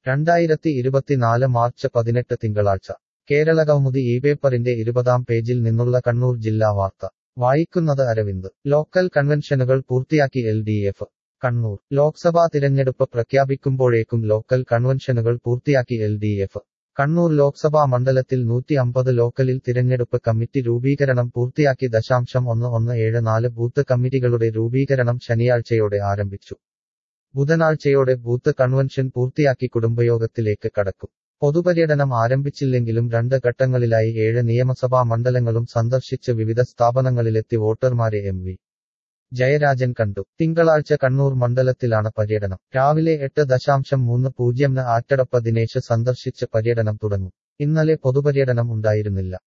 രണ്ടായിരത്തി ഇരുപത്തിനാല് മാർച്ച് പതിനെട്ട് തിങ്കളാഴ്ച കേരള കൗമുദി ഈ പേപ്പറിന്റെ ഇരുപതാം പേജിൽ നിന്നുള്ള കണ്ണൂർ ജില്ലാ വാർത്ത വായിക്കുന്നത് അരവിന്ദ് ലോക്കൽ കൺവെൻഷനുകൾ പൂർത്തിയാക്കി L D F Kannur Lok Sabha തിരഞ്ഞെടുപ്പ് പ്രഖ്യാപിക്കുമ്പോഴേക്കും ലോക്കൽ കൺവെൻഷനുകൾ പൂർത്തിയാക്കി L D F Kannur Lok Sabha മണ്ഡലത്തിൽ നൂറ്റി അമ്പത് ലോക്കലിൽ തിരഞ്ഞെടുപ്പ് കമ്മിറ്റി രൂപീകരണം പൂർത്തിയാക്കി ദശാംശം ഒന്ന് ഒന്ന് ഏഴ് നാല് ബൂത്ത് കമ്മിറ്റികളുടെ രൂപീകരണം ശനിയാഴ്ചയോടെ ആരംഭിച്ചു ബുധനാഴ്ചയോടെ ബൂത്ത് കൺവെൻഷൻ പൂർത്തിയാക്കി കുടുംബയോഗത്തിലേക്ക് കടക്കും പൊതുപര്യടനം ആരംഭിച്ചില്ലെങ്കിലും രണ്ട് ഘട്ടങ്ങളിലായി ഏഴ് നിയമസഭാ മണ്ഡലങ്ങളും സന്ദർശിച്ച് വിവിധ സ്ഥാപനങ്ങളിലെത്തി വോട്ടർമാരെ എം വി ജയരാജൻ കണ്ടു തിങ്കളാഴ്ച കണ്ണൂർ മണ്ഡലത്തിലാണ് പര്യടനം രാവിലെ എട്ട് ദശാംശം മൂന്ന് പൂജ്യംന് ആറ്റടപ്പ ദിനേശ് സന്ദർശിച്ച് പര്യടനം തുടങ്ങും ഇന്നലെ പൊതുപര്യടനം ഉണ്ടായിരുന്നില്ല